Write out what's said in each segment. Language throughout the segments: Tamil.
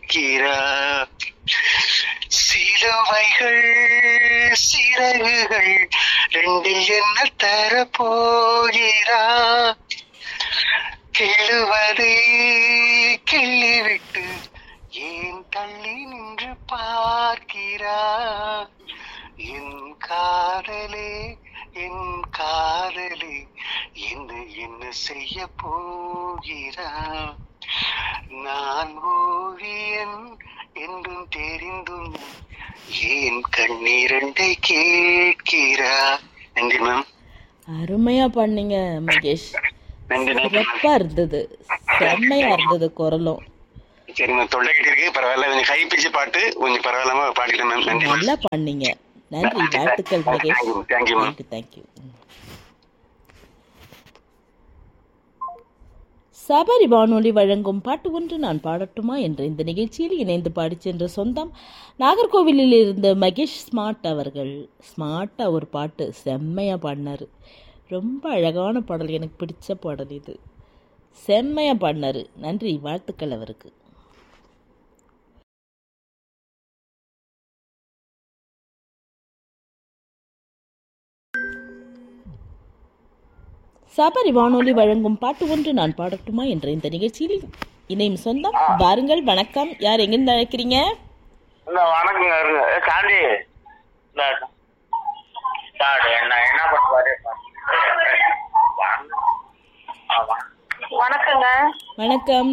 கேட்கிறார் சிலுவைகள் சிறகுகள் ரெண்டில் என்ன தர போகிறார் கிள்ளுவதை கிள்ளிவிட்டு ஏன் தள்ளி நின்று பார்க்கிறார் என் காதலே என் காதலே என்ன என்ன செய்ய போகிறார் நான் ஓவியன் என்றும் தெரிந்தும் ஏன் கண்ணீரண்டை கேட்கிறார் நன்றி மேம் அருமையா பண்ணீங்க மகேஷ் நன்றி நன்றி சிறப்பா இருந்தது செம்மையா இருந்தது குரலும் சரி மேம் தொண்டைக்கிட்டு இருக்கு பரவாயில்ல கொஞ்சம் ஹை பிச்சு பாட்டு கொஞ்சம் பரவாயில்லாம பாடிக்கலாம் மேம் நன்றி மேம் நல்லா பண்ணீங்க நன்றி வாழ்த்துக்கள் Mahesh thank you thank you ma'am thank you thank you Sabari வானொலி வழங்கும் பாட்டு ஒன்று நான் பாடட்டுமா என்ற இந்த நிகழ்ச்சியில் இணைந்து பாடிச் சென்ற சொந்தம் நாகர்கோவிலில் இருந்த மகேஷ் ஸ்மார்ட் அவர்கள் ஸ்மார்ட்டாக ஒரு பாட்டு செம்மையாக பாடினார் ரொம்ப அழகான பாடல் எனக்கு பிடிச்ச பாடல் இது செம்மையாக பாடினார் நன்றி வாழ்த்துக்கள் அவருக்கு சபரி வானொலி வழங்கும் பாட்டு ஒன்று நான் பாடட்டுமா என்ற இந்த நிகழ்ச்சியில் இணையும் சொந்தம் வாருங்கள் வணக்கம் யார் எங்கிருந்து அழைக்கிறீங்க இந்த வணக்கங்க இருங்க ஏ, சாந்தி இந்த சாடு என்ன என்ன பண்ணுவாரு வணக்கங்க வணக்கம்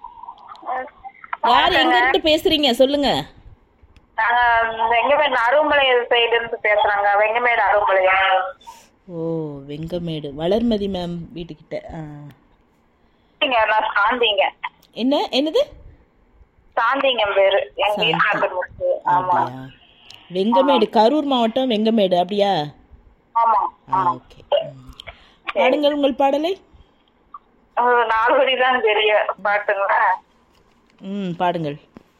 யார் எங்க இருந்து பேசுறீங்க சொல்லுங்க நாங்க வெங்கமேடு அருமலை சைடு இருந்து பேசுறாங்க வெங்கமேடு அருமலை ஓ வெங்கமேடு வளர்மதி மேம் வீட்டுக்கிட்ட ஆ. இங்க நான் சாந்திங்க என்ன என்னது சாந்திங்க பேரு எங்க சாந்தி. வீட்டுல இருக்கு. ஆமா அப்படியா வெங்கமேடு கரூர் மாவட்டம் வெங்கமேடு அப்படியா ஆமா ஆ ஓகே பாடுங்கள் உங்கள் பாடலை ஒரு நாலு வரி தான் தெரியும் பாட்டுங்களா ம் பாடுங்கள்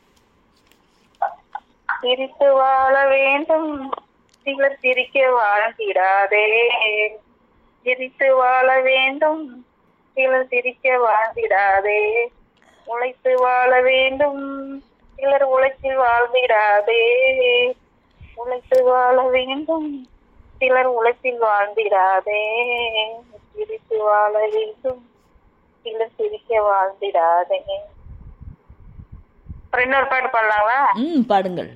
சிரித்து வாழ வேண்டும் சிலர் சிரிக்க வாழ்ந்திடாதே சிரித்து வாழ வேண்டும் சிலர் சிரிக்க வாழ்ந்திடாதே உழைத்து வாழ வேண்டும் சிலர் உழைச்சில் வாழ்ந்திடாதே உழைத்து வாழ வேண்டும் சிலர் உழைப்பில் வாழ்ந்திடாதே சிரித்து வாழ வேண்டும் சிலர் சிரிக்க வாழ்ந்திடாதே அப்புறம் இன்னொரு பாட்டு பாடலாங்களா ம் பாடுங்கள்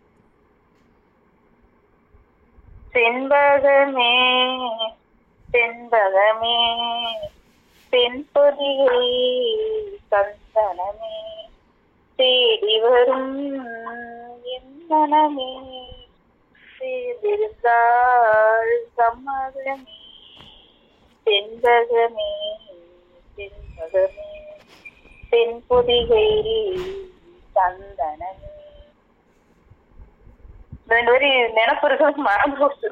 செண்பகமே செண்பகமே தென்பொதிகை சந்தனமே தேடி வரும் என் மனமே சேர்ந்திருந்தாள் சம்மதமே செண்பகமே செண்பகமே தென்பொதிகை சந்தனமே ரெண்டு வரி நினப்பு இருக்கு மறந்து போச்சு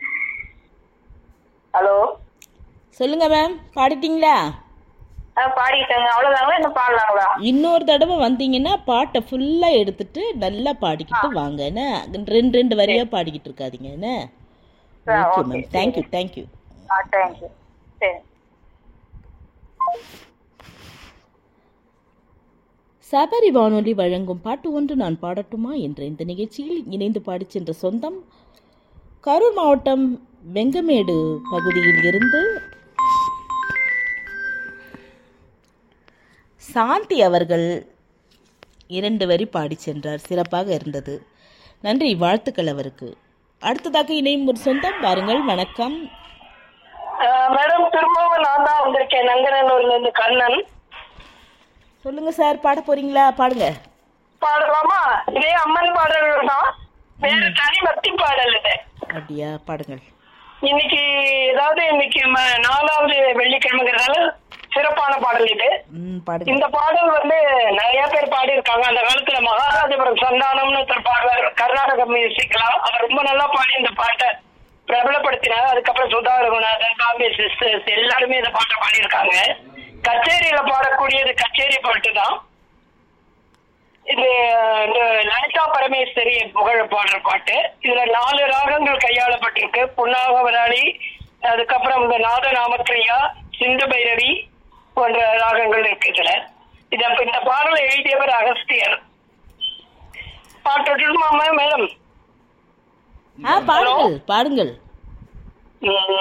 ஹலோ சொல்லுங்க மேம் பாடிட்டீங்களா பாடிட்டாங்க அவ்வளவுதாங்களா இன்னும் பாடலாங்களா இன்னொரு தடவை வந்தீங்கன்னா பாட்டை ஃபுல்லாக எடுத்துட்டு நல்லா பாடிக்கிட்டு வாங்க என்ன ரெண்டு ரெண்டு வரியாக பாடிக்கிட்டு இருக்காதீங்க என்ன ஓகே மேம் தேங்க்யூ தேங்க்யூ ஆ தேங்க்யூ சரி சபரி வானொலி வழங்கும் பாட்டு ஒன்று நான் பாடட்டுமா என்ற இந்த நிகழ்ச்சியில் இணைந்து பாடிச் சென்ற சொந்தம் கரூர் மாவட்டம் வெங்கமேடு பகுதியில் இருந்து சாந்தி அவர்கள் இரண்டு வரி பாடி சென்றார் சிறப்பாக இருந்தது நன்றி வாழ்த்துக்கள் அவருக்கு அடுத்ததாக இணையும் ஒரு சொந்தம் வாருங்கள் வணக்கம் மேடம் திரும்பவும் நான் தான் வந்திருக்கேன் நங்கநல்லூர்ல இருந்து கண்ணன் சொல்லுங்க சார் பாட போறீங்களா பாடுங்க பாடலாமா இதே அம்மன் பாடல்கள் தான் வேற தனி பக்தி பாடல் இது அப்படியா பாடுங்கள் இன்னைக்கு ஏதாவது இன்னைக்கு ம- நாலாவது வெள்ளிக்கிழமைங்கிறதால சிறப்பான பாடல் இது ம் பாடுங்க இந்த பாடல் வந்து நிறைய பேர் பாடியிருக்காங்க அந்த காலத்துல மகாராஜபுரம் சந்தானம்னு ஒருத்தர் பாடுவார் கர்நாடக மியூசிக்லாம் அவர் ரொம்ப நல்லா பாடி இந்த பாட்டை பிரபலப்படுத்தினார் அதுக்கப்புறம் சுதா ரகுநாதன் காம்பே சிஸ்டர்ஸ் எல்லாருமே இந்த பாட்டை பாடியிருக்காங்க கச்சேரியில பாடக்கூடியது கச்சேரி பாட்டு தான் இது இந்த லலிதா பரமேஸ்வரி புகழ பாடுற பாட்டு இதுல நாலு ராகங்கள் கையாளப்பட்டிருக்கு புன்னாகவராளி அதுக்கப்புறம் இந்த நாத நாமக்கிரியா சிந்து பைரவி போன்ற ராகங்கள் இருக்கு இதுல இத இந்த பாடலை எழுதியவர் அகஸ்தியர் பாட்டு விட்டுட்டுமா மேடம் ஆ பாடுங்கள் பாடுங்கள் ம்,